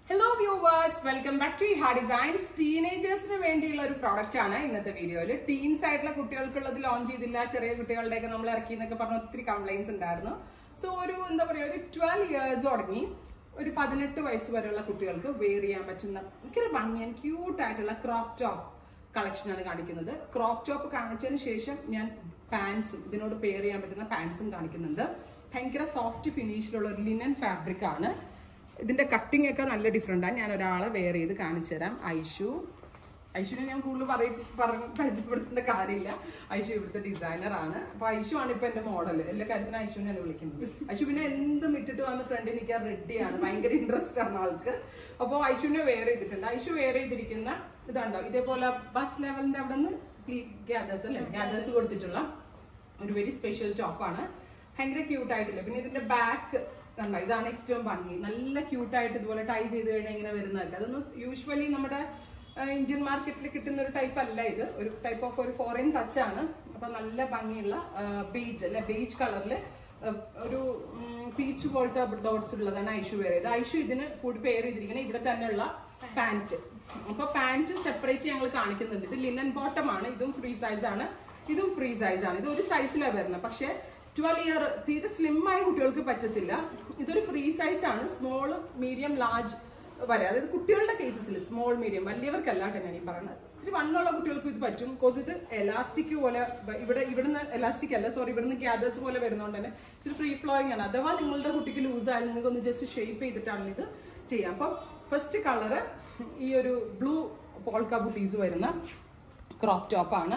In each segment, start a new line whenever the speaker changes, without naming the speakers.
hello viewers welcome back to ha designs ടീനേജേഴ്സിന് വേണ്ടിയുള്ള ഒരു പ്രോഡക്റ്റ് ആണ് ഇന്നത്തെ വീഡിയോയിൽ ടീൻസ് ആയിട്ടുള്ള കുട്ടികൾക്കുള്ളത് ലോഞ്ച് ചെയ്തില്ല ചെറിയ കുട്ടികളുടെയൊക്കെ നമ്മൾ ഇറക്കി എന്നൊക്കെ പറഞ്ഞ ഒത്തിരി കംപ്ലൈൻസ് ഉണ്ടായിരുന്നു സോ ഒരു എന്താ പറയുക ഒരു ട്വൽവ് ഇയേഴ്സ് തുടങ്ങി ഒരു പതിനെട്ട് വയസ്സ് വരെയുള്ള കുട്ടികൾക്ക് വെയർ ചെയ്യാൻ പറ്റുന്ന ഭയങ്കര ഭംഗിയൻ ക്യൂട്ട് ആയിട്ടുള്ള ക്രോപ്പ് ടോപ്പ് കളക്ഷനാണ് കാണിക്കുന്നത് ക്രോപ്പ് ടോപ്പ് കാണിച്ചതിന് ശേഷം ഞാൻ പാൻസും ഇതിനോട് പെയർ ചെയ്യാൻ പറ്റുന്ന പാൻസും കാണിക്കുന്നുണ്ട് ഭയങ്കര സോഫ്റ്റ് ഫിനിഷിലുള്ള ഒരു ലിനൻ ഫാബ്രിക് ആണ് ഇതിന്റെ കട്ടിംഗ് ഒക്കെ നല്ല ഡിഫറെൻ്റ് ആണ് ഞാൻ ഒരാളെ വെയർ ചെയ്ത് കാണിച്ചു തരാം ഐഷു ഐഷുവിനെ ഞാൻ കൂടുതൽ പറയും പറഞ്ഞ് പരിചയപ്പെടുത്തേണ്ട കാര്യമില്ല ഐഷു ഇവിടുത്തെ ഡിസൈനർ ആണ് അപ്പൊ ഐഷു ആണ് ഇപ്പൊ എന്റെ മോഡൽ എല്ലാ കാര്യത്തിനും ഐഷുവിനെ വിളിക്കുന്നത് ഐഷു പിന്നെ എന്തും ഇട്ടിട്ട് വന്ന് ഫ്രണ്ടിൽ നിൽക്കാൻ റെഡിയാണ് ഭയങ്കര ഇൻട്രസ്റ്റ് ആണ് ആൾക്ക് അപ്പോൾ ഐഷുവിനെ വെയർ ചെയ്തിട്ടുണ്ട് ഐഷു വെയർ ചെയ്തിരിക്കുന്ന ഇതുണ്ടോ ഇതേപോലെ ബസ് ലെവലിന്റെ അവിടെ നിന്ന് ഗ്യാദേഴ്സ് അല്ലേ ഗ്യാദേഴ്സ് കൊടുത്തിട്ടുള്ള ഒരു വെരി സ്പെഷ്യൽ ടോപ്പാണ് ഭയങ്കര ക്യൂട്ട് ആയിട്ടില്ല പിന്നെ ഇതിന്റെ ബാക്ക് കണ്ടോ ഇതാണ് ഏറ്റവും ഭംഗി നല്ല ക്യൂട്ട് ആയിട്ട് ഇതുപോലെ ടൈ ചെയ്ത് കഴിഞ്ഞാൽ ഇങ്ങനെ വരുന്നതൊക്കെ അതൊന്നും യൂഷ്വലി നമ്മുടെ ആ, ഇന്ത്യൻ മാർക്കറ്റിൽ കിട്ടുന്ന ഒരു ടൈപ്പ് അല്ല ഇത് ഒരു ടൈപ്പ് ഓഫ് ഒരു ഫോറിൻ ടച്ച് ആണ് അപ്പൊ നല്ല ഭംഗിയുള്ള ബീച്ച് അല്ലെ ബീച്ച് കളറിൽ ഒരു പീച്ച് പോലത്തെ ഡോട്ട്സ് ഉള്ളതാണ് ഐഷു വെയർ ചെയ്ത് ഐഷു ഇതിന് കൂടി പെയർ ചെയ്തിരിക്കുന്നത് ഇവിടെ തന്നെയുള്ള പാന്റ് അപ്പൊ പാന്റ് സെപ്പറേറ്റ് ഞങ്ങൾ കാണിക്കുന്നുണ്ട് ഇത് ലിനൻ ബോട്ടം ആണ് ഇതും ഫ്രീ സൈസ് ആണ് ഇതും ഫ്രീ സൈസ് ആണ് ഇത് ഒരു സൈസിലാണ് വരുന്നത് പക്ഷെ ട്വൽവ് ഇയർ തീരെ സ്ലിം ആയ കുട്ടികൾക്ക് പറ്റത്തില്ല ഇതൊരു ഫ്രീ സൈസ് ആണ് സ്മോൾ മീഡിയം ലാർജ് വരെ അതായത് കുട്ടികളുടെ കേസസിൽ സ്മോൾ മീഡിയം വലിയവർക്കല്ല കേട്ടോ ഞാൻ ഈ പറയുന്നത് ഇത്തിരി വണ്ണുള്ള കുട്ടികൾക്ക് ഇത് പറ്റും ബിക്കോസ് ഇത് എലാസ്റ്റിക് പോലെ ബ- ഇവിടെ ഇവിടുന്ന് എലാസ്റ്റിക് അല്ല സോറി ഇവിടുന്ന് ഗ്യാദേഴ്സ് പോലെ വരുന്നതുകൊണ്ട് തന്നെ ഇച്ചിരി ഫ്രീ ഫ്ലോയിങ് ആണ് അഥവാ നിങ്ങളുടെ കുട്ടിക്ക് ലൂസ് ആയാലും നിങ്ങൾക്ക് ഒന്ന് ജസ്റ്റ് ഷേപ്പ് ചെയ്തിട്ടാണ് ഇത് ചെയ്യാം അപ്പം ഫസ്റ്റ് കളറ് ഈ ഒരു ബ്ലൂ പോൾക്ക ബുട്ടീസ് വരുന്ന ക്രോപ്പ് ടോപ്പാണ്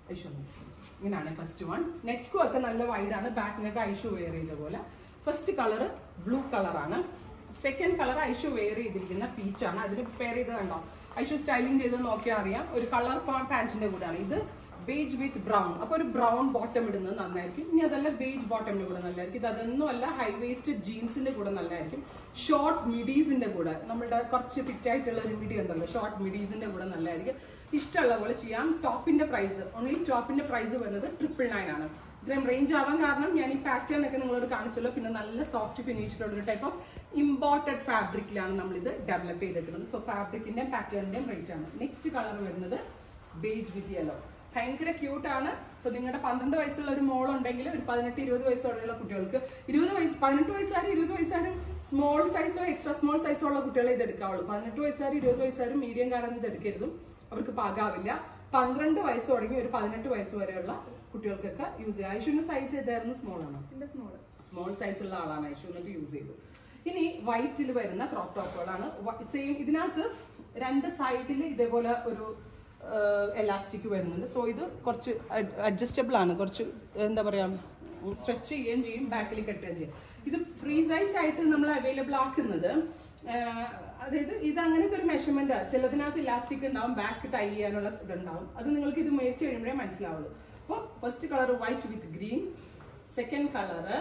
ഇങ്ങനെയാണ് ഫസ്റ്റ് വൺ നെക്കും ഒക്കെ നല്ല വൈഡാണ് ബാക്കിനൊക്കെ ഐഷു വെയർ ചെയ്ത പോലെ ഫസ്റ്റ് കളർ ബ്ലൂ കളറാണ് സെക്കൻഡ് കളർ ഐഷു വെയർ ചെയ്തിരിക്കുന്ന പീച്ചാണ് അതിന് പെയർ ചെയ്ത് കണ്ടോ ഐഷു സ്റ്റൈലിംഗ് ചെയ്ത് നോക്കിയാൽ അറിയാം ഒരു കളർ പാൻറ്റിന്റെ കൂടെയാണ് ഇത് ബേജ് വിത്ത് ബ്രൗൺ അപ്പൊ ഒരു ബ്രൗൺ ബോട്ടം ഇടുന്നത് നന്നായിരിക്കും ഇനി അതല്ല ബേജ് ബോട്ടമിന്റെ കൂടെ നല്ലതായിരിക്കും ഇത് അതൊന്നും അല്ല ഹൈ വേസ്റ്റ് ജീൻസിന്റെ കൂടെ നല്ലതായിരിക്കും ഷോർട്ട് മിഡീസിന്റെ കൂടെ നമ്മളുടെ കുറച്ച് ഫിറ്റ് ആയിട്ടുള്ള ഒരു മിഡി ഉണ്ടല്ലോ ഷോർട്ട് മിഡീസിന്റെ കൂടെ നല്ലതായിരിക്കും ഇഷ്ടമുള്ള പോലെ ചെയ്യാം ടോപ്പിന്റെ പ്രൈസ് ഓൺലി ടോപ്പിന്റെ പ്രൈസ് വരുന്നത് ട്രിപ്പിൾ നയൻ ആണ് ഇത്രയും റേഞ്ച് ആവാൻ കാരണം ഞാൻ ഈ പാറ്റേൺ ഒക്കെ നിങ്ങളോട് കാണിച്ചല്ലോ പിന്നെ നല്ല സോഫ്റ്റ് ഫിനിഷിലുള്ള ഒരു ടൈപ്പ് ഓഫ് ഇമ്പോർട്ടഡ് ഫാബ്രിക്കിലാണ് നമ്മൾ ഇത് ഡെവലപ്പ് ചെയ്തിട്ടുള്ളത് സോ ഫാബ്രിക്കിന്റെ പാറ്റേണിന്റെയും റേറ്റ് ആണ് നെക്സ്റ്റ് കളർ വരുന്നത് ബേജ് വിത്ത് യെല്ലോ ഭയങ്കര ക്യൂട്ട് ആണ് ഇപ്പൊ നിങ്ങളുടെ പന്ത്രണ്ട് വയസ്സുള്ള ഒരു മോൾ ഉണ്ടെങ്കിൽ ഒരു പതിനെട്ട് ഇരുപത് വയസ്സുള്ള കുട്ടികൾക്ക് ഇരുപത് വയസ്സ് പതിനെട്ട് വയസ്സുകാരും ഇരുപത് വയസ്സുകാരും സ്മോൾ സൈസോ എക്സ്ട്രാ സ്മോൾ സൈസോ ഉള്ള കുട്ടികളെ ഇത് എടുക്കാവുള്ളൂ പതിനെട്ട് വയസ്സുകാരും ഇരുപത് വയസ്സുകാരും മീഡിയം കാരം ഇത് എടുക്കരുതും അവർക്ക് പാകാവില്ല പന്ത്രണ്ട് വയസ്സ് തുടങ്ങി ഒരു പതിനെട്ട് വയസ്സ് വരെയുള്ള കുട്ടികൾക്കൊക്കെ യൂസ് ചെയ്യാം ഐഷുവിന്റെ സൈസ് ഏതായിരുന്നു സ്മോൾ ആണോ
എന്റെ സ്മോള്
സ്മോൾ സൈസുള്ള ആളാണ് ഐഷു എന്നിട്ട് യൂസ് ചെയ്തു ഇനി വൈറ്റിൽ വരുന്ന ക്രോപ്പ് ടോപ്പുകളാണ് സെയിം ഇതിനകത്ത് രണ്ട് സൈഡിൽ ഇതേപോലെ ഒരു എലാസ്റ്റിക് വരുന്നുണ്ട് സോ ഇത് കുറച്ച് അഡ്ജസ്റ്റബിൾ ആണ് കുറച്ച് എന്താ പറയാ സ്ട്രെച്ച് ചെയ്യുകയും ചെയ്യും ബാക്കിൽ കെട്ടുകയും ചെയ്യും ഇത് ഫ്രീ സൈസ് ആയിട്ട് നമ്മൾ അവൈലബിൾ ആക്കുന്നത് ആ, അതായത് ഇത് അങ്ങനത്തെ ഒരു മെഷർമെന്റ് ചിലതിനകത്ത് ഇലാസ്റ്റിക് ഉണ്ടാവും ബാക്ക് ടൈ ചെയ്യാനുള്ള ഇതുണ്ടാവും അത് നിങ്ങൾക്ക് ഇത് മേടിച്ച് കഴിയുമ്പോഴേ മനസ്സിലാവുള്ളൂ അപ്പോൾ first colour white with green second colour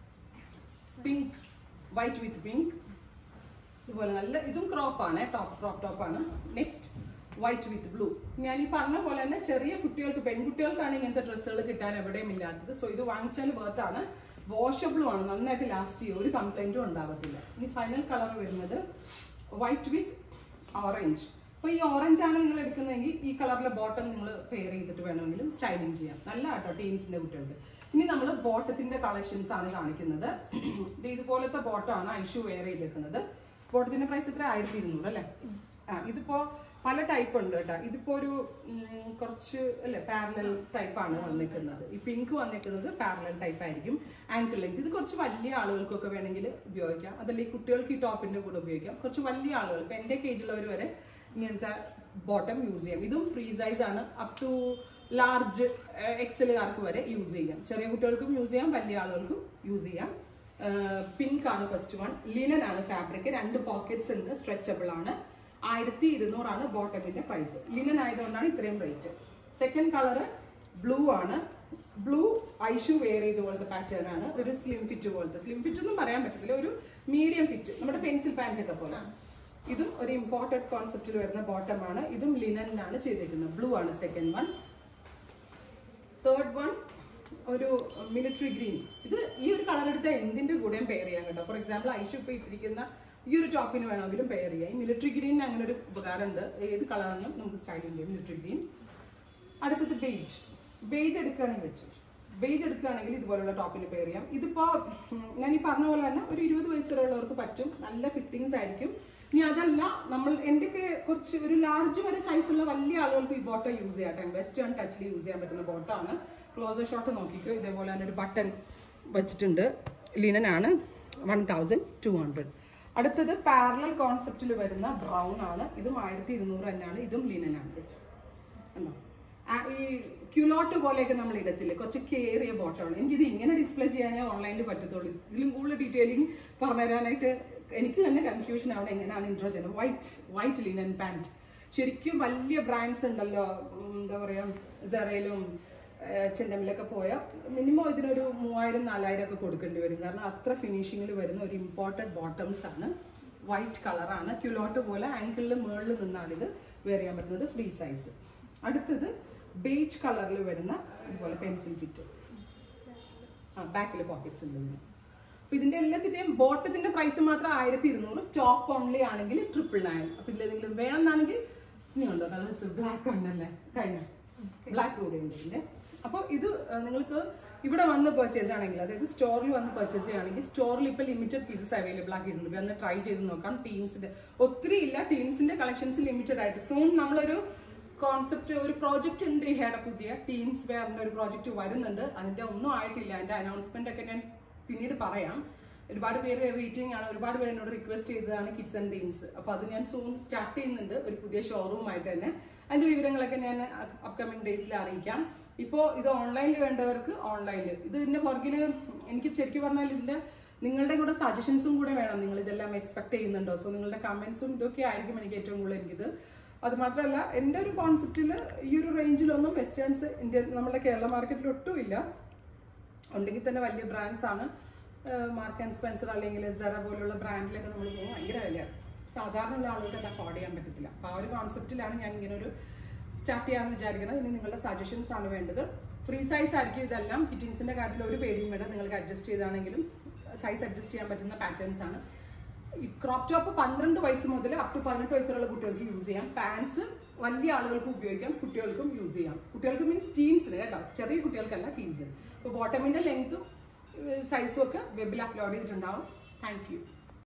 pink white with pink ഇതുപോലെ നല്ല ഇതും ക്രോപ്പാണ് ടോപ്പ് ക്രോപ്പ് ടോപ്പാണ് നെക്സ്റ്റ് വൈറ്റ് വിത്ത് ബ്ലൂ ഞാൻ ഈ പറഞ്ഞ പോലെ തന്നെ ചെറിയ കുട്ടികൾക്ക് പെൺകുട്ടികൾക്കാണ് ഇങ്ങനത്തെ ഡ്രസ്സുകൾ കിട്ടാൻ എവിടെയും ഇല്ലാത്തത് സോ ഇത് വാങ്ങിച്ചാൽ വേർത്താണ് വാഷബിളും ആണ് നന്നായിട്ട് ലാസ്റ്റ് ചെയ്യും ഒരു കംപ്ലൈന്റും ഉണ്ടാകത്തില്ല ഇനി ഫൈനൽ കളർ വരുന്നത് വൈറ്റ് വിത്ത് ഓറഞ്ച് അപ്പൊ ഈ ഓറഞ്ച് ആണ് നിങ്ങൾ എടുക്കുന്നതെങ്കിൽ ഈ കളറിലെ ബോട്ടം നിങ്ങൾ പെയർ ചെയ്തിട്ട് വേണമെങ്കിലും സ്റ്റൈലിംഗ് ചെയ്യാം നല്ല കേട്ടോ ടീൻസിന്റെ കുട്ടികൾക്ക് ഇനി നമ്മൾ ബോട്ടത്തിന്റെ കളക്ഷൻസ് ആണ് കാണിക്കുന്നത് ഇത് ഇതുപോലത്തെ ബോട്ടമാണ് ഐഷു വെയർ ചെയ്തേക്കുന്നത് ബോട്ടത്തിന്റെ പ്രൈസ് എത്ര ആയിരത്തി ഇരുന്നൂറ് അല്ലേ ആ ഇതിപ്പോ പല ടൈപ്പ് ഉണ്ട് കേട്ടോ ഇതിപ്പോ ഒരു ഉം, കുറച്ച് അല്ലെ പാരലൽ ടൈപ്പ് ആണ് വന്നിരിക്കുന്നത് ഈ പിങ്ക് വന്നിരിക്കുന്നത് പാരലൽ ടൈപ്പ് ആയിരിക്കും ആങ്കിൾ ലെങ്ത് ഇത് കുറച്ച് വലിയ ആളുകൾക്കൊക്കെ വേണമെങ്കിൽ ഉപയോഗിക്കാം അതല്ല ഈ കുട്ടികൾക്ക് ഈ ടോപ്പിന്റെ കൂടെ ഉപയോഗിക്കാം കുറച്ച് വലിയ ആളുകൾ ഇപ്പൊ എന്റെ കേജിലുള്ളവർ വരെ ഇങ്ങനത്തെ ബോട്ടം യൂസ് ചെയ്യാം ഇതും ഫ്രീ സൈസ് ആണ് അപ് ടു ലാർജ് എക്സലുകാർക്ക് വരെ യൂസ് ചെയ്യാം ചെറിയ കുട്ടികൾക്കും യൂസ് ചെയ്യാം വലിയ ആളുകൾക്കും യൂസ് ചെയ്യാം പിങ്ക് ആണ് ഫസ്റ്റ് വൺ ലിനൻ ആണ് ഫാബ്രിക് രണ്ട് പോക്കറ്റ്സ് ഉണ്ട് സ്ട്രെച്ചബിൾ ആണ് ആയിരത്തി ഇരുന്നൂറാണ് ബോട്ടമിന്റെ പ്രൈസ് ലിനൻ ആയതുകൊണ്ടാണ് ഇത്രയും റേറ്റ് സെക്കൻഡ് കളറ് ബ്ലൂ ആണ് ബ്ലൂ ഐഷു വെയർ ചെയ്ത പോലത്തെ പാറ്റേൺ ആണ് ഒരു സ്ലിം ഫിറ്റ് പോലത്തെ സ്ലിം ഫിറ്റ് ഒന്നും പറയാൻ പറ്റത്തില്ല ഒരു മീഡിയം ഫിറ്റ് നമ്മുടെ പെൻസിൽ പാൻറ് ഒക്കെ പോലെ ഇതും ഒരു ഇമ്പോർട്ടഡ് കോൺസെപ്റ്റിൽ വരുന്ന ബോട്ടം ആണ് ഇതും ലിനനിലാണ് ചെയ്തിരിക്കുന്നത് ബ്ലൂ ആണ് സെക്കൻഡ് വൺ തേർഡ് വൺ ഒരു മിലിറ്ററി ഗ്രീൻ ഇത് ഈ ഒരു കളർ എടുത്ത എന്തിന്റെ കൂടെയും പെയർ ചെയ്യാം കേട്ടോ ഫോർ എക്സാമ്പിൾ ഐഷു ഇപ്പൊ ഇട്ടിരിക്കുന്ന ഈ ഒരു ടോപ്പിന് വേണമെങ്കിലും പെയർ ചെയ്യാം ഈ മിലിറ്ററി ഗ്രീനിന് അങ്ങനെ ഒരു ഉപകാരമുണ്ട് ഏത് കളറാണെന്നും നമുക്ക് സ്റ്റൈൽ ചെയ്യാം മിലിറ്ററി ഗ്രീൻ അടുത്തത് ബേജ് ബേജ് എടുക്കുകയാണെങ്കിൽ വെച്ചു ബേജ് എടുക്കുകയാണെങ്കിൽ ഇതുപോലുള്ള ടോപ്പിന് പെയർ ചെയ്യാം ഇതിപ്പോ ഉം, ഞാൻ ഈ പറഞ്ഞ പോലെ തന്നെ ഒരു ഇരുപത് വയസ്സ് വരെ ഉള്ളവർക്ക് പറ്റും നല്ല ഫിറ്റിങ്സ് ആയിരിക്കും ഇനി അതല്ല നമ്മൾ എൻ്റെയൊക്കെ കുറച്ച് ഒരു ലാർജ് വരെ സൈസുള്ള വലിയ ആളുകൾക്ക് ഈ ബോട്ടം യൂസ് ചെയ്യാം കേട്ടോ വെസ്റ്റേൺ ടച്ചിൽ യൂസ് ചെയ്യാൻ പറ്റുന്ന ബോട്ടമാണ് ക്ലോസർ ഷോട്ട് നോക്കിക്കോ ഇതേപോലെ തന്നെ ഒരു ബട്ടൺ വെച്ചിട്ടുണ്ട് ലിനൻ ആണ് വൺ തൗസൻഡ് ടു ഹൺഡ്രഡ് അടുത്തത് പാരലൽ കോൺസെപ്റ്റിൽ വരുന്ന ബ്രൗൺ ആണ് ഇതും ആയിരത്തി ഇരുന്നൂറ് തന്നെയാണ് ഇതും ലിനൻ ആണ് വെച്ചു കണ്ടോ ആ, ഈ ക്യുലോട്ട് പോലെയൊക്കെ നമ്മൾ ഇടത്തില്ലേ കുറച്ച് കേറിയ ബോട്ടമാണ് എനിക്കിത് ഇങ്ങനെ ഡിസ്പ്ലേ ചെയ്യാനേ ഓൺലൈനിൽ പറ്റത്തുള്ളൂ ഇതിലും കൂടുതൽ ഡീറ്റെയിലിംഗ് പറഞ്ഞു തരാനായിട്ട് എനിക്ക് തന്നെ കൺഫ്യൂഷൻ ആണ് എങ്ങനെയാണ് ഇൻട്രോ ചെയ്യുന്നത് വൈറ്റ് വൈറ്റ് ലിനൻ പാൻറ് ശരിക്കും വലിയ ബ്രാൻഡ്സ് ഉണ്ടല്ലോ ഉം, എന്താ പറയുക സെറയിലും ചെണ്ടമിലൊക്കെ പോയാൽ മിനിമം ഇതിനൊരു മൂവായിരം നാലായിരം ഒക്കെ കൊടുക്കേണ്ടി വരും കാരണം അത്ര ഫിനിഷിങ്ങിൽ വരുന്ന ഒരു ഇമ്പോർട്ടൻറ്റ് ബോട്ടംസ് ആണ് വൈറ്റ് കളറാണ് ക്യുലോട്ട് പോലെ ആങ്കിളിൽ മുകളിൽ നിന്നാണ് ഇത് വെയർ ചെയ്യാൻ പറ്റുന്നത് ഫ്രീ സൈസ് അടുത്തത് ബേജ് കളറിൽ വരുന്ന ഇതുപോലെ പെൻസിൽ ഫിറ്റ് ആ ബാക്കിൽ പോക്കറ്റ്സ് ഉണ്ട് ഇതിന് അപ്പൊ ഇതിന്റെ എല്ലാത്തിന്റെയും ബോട്ടത്തിന്റെ പ്രൈസ് മാത്രം ആയിരത്തി ഇരുന്നൂറ് ടോപ്പ് ഓൺലി ആണെങ്കിൽ ട്രിപ്പിൾ നയൻ അപ്പൊ ഇതിലെന്തെങ്കിലും വേണമെന്നാണെങ്കിൽ ഇനിയുണ്ടോ കളേഴ്സ് ബ്ലാക്ക് ഉണ്ടല്ലേ കഴിഞ്ഞ ബ്ലാക്ക് കൂടെ ഉണ്ട് ഇതിന്റെ അപ്പൊ ഇത് ആ, നിങ്ങൾക്ക് ഇവിടെ വന്ന് പർച്ചേസ് ആണെങ്കിൽ അതായത് സ്റ്റോറിൽ വന്ന് പർച്ചേസ് ചെയ്യുകയാണെങ്കിൽ സ്റ്റോറിൽ ഇപ്പൊ ലിമിറ്റഡ് പീസസ് അവൈലബിൾ ആക്കിയിട്ടുണ്ട് വന്ന് ട്രൈ ചെയ്ത് നോക്കാം ടീംസിന്റെ ഒത്തിരി ഇല്ല ടീംസിന്റെ കളക്ഷൻസ് ലിമിറ്റഡ് ആയിട്ട് സൂൺ നമ്മളൊരു കോൺസെപ്റ്റ് ഒരു പ്രോജക്റ്റ് ഉണ്ട് ഈ ഹേട പുതിയ ടീംസ് വെയറിന്റെ ഒരു പ്രോജക്റ്റ് വരുന്നുണ്ട് അതിന്റെ ഒന്നും ആയിട്ടില്ല അതിന്റെ അനൗൺസ്മെന്റ് ഒക്കെ ഞാൻ പിന്നീട് പറയാം ഒരുപാട് പേര് വെയിറ്റിംഗ് ആണ് ഒരുപാട് പേര് എന്നോട് റിക്വസ്റ്റ് ചെയ്തതാണ് കിഡ്സ് ആൻഡ് ടീംസ് അപ്പൊ അത് ഞാൻ സൂൺ സ്റ്റാർട്ട് ചെയ്യുന്നുണ്ട് ഒരു പുതിയ ഷോറൂം ആയിട്ട് തന്നെ അതിന്റെ വിവരങ്ങളൊക്കെ ഞാൻ അപ്കമിങ് ഡേയ്സിൽ അറിയിക്കാം ഇപ്പോൾ ഇത് ഓൺലൈനിൽ വേണ്ടവർക്ക് ഓൺലൈനിൽ ഇത് ഇതിന്റെ പുറകിൽ എനിക്ക് ശരിക്കും പറഞ്ഞാൽ ഇതിന്റെ നിങ്ങളുടെ കൂടെ സജഷൻസും കൂടെ വേണം നിങ്ങൾ ഇതെല്ലാം എക്സ്പെക്ട് ചെയ്യുന്നുണ്ടോ സോ നിങ്ങളുടെ കമന്റ്സും ഇതൊക്കെ ആയിരിക്കും എനിക്ക് ഏറ്റവും കൂടുതൽ എനിക്കിത് അത് മാത്രമല്ല എൻ്റെ ഒരു കോൺസെപ്റ്റിൽ ഈ ഒരു റേഞ്ചിലൊന്നും വെസ്റ്റേൺസ് ഇന്ത്യ നമ്മുടെ കേരള മാർക്കറ്റിൽ ഒട്ടും ഇല്ല ഉണ്ടെങ്കിൽ തന്നെ വലിയ ബ്രാൻഡ്സ് ആണ് മാർക്ക് ആൻഡ് സ്പെൻസർ അല്ലെങ്കിൽ സെറ പോലുള്ള ബ്രാൻഡിലൊക്കെ നമ്മൾ പോകുമ്പോൾ ഭയങ്കര വിലയാണ് സാധാരണ ഉള്ള ആളുകൾക്ക് അത് അഫോർഡ് ചെയ്യാൻ പറ്റത്തില്ല അപ്പോൾ ആ ഒരു കോൺസെപ്റ്റിലാണ് ഞാൻ ഇങ്ങനെ ഒരു സ്റ്റാർട്ട് ചെയ്യാമെന്ന് വിചാരിക്കുന്നത് ഇനി നിങ്ങളുടെ സജഷൻസ് ആണ് വേണ്ടത് ഫ്രീ സൈസ് ആയിരിക്കും ഇതെല്ലാം ഫിറ്റിങ്സിന്റെ കാര്യത്തിൽ ഒരു പേടിയും വേണ്ട നിങ്ങൾക്ക് അഡ്ജസ്റ്റ് ചെയ്താണെങ്കിലും സൈസ് അഡ്ജസ്റ്റ് ചെയ്യാൻ പറ്റുന്ന പാറ്റേൺസ് ആണ് ഈ ക്രോപ്പ് ടോപ്പ് പന്ത്രണ്ട് വയസ്സ് മുതൽ അപ് ടു പതിനെട്ട് വയസ്സുള്ള കുട്ടികൾക്ക് യൂസ് ചെയ്യാം പാൻസ് വലിയ ആളുകൾക്ക് ഉപയോഗിക്കാം കുട്ടികൾക്കും യൂസ് ചെയ്യാം കുട്ടികൾക്ക് മീൻസ് ടീൻസിന് കേട്ടോ ചെറിയ കുട്ടികൾക്കല്ല ടീൻസിന് ഇപ്പോൾ ബോട്ടമിന്റെ ലെങ്ത്തും സൈസും ഒക്കെ വെബിൽ അപ്ലോഡ് ചെയ്തിട്ടുണ്ടാവും താങ്ക് യു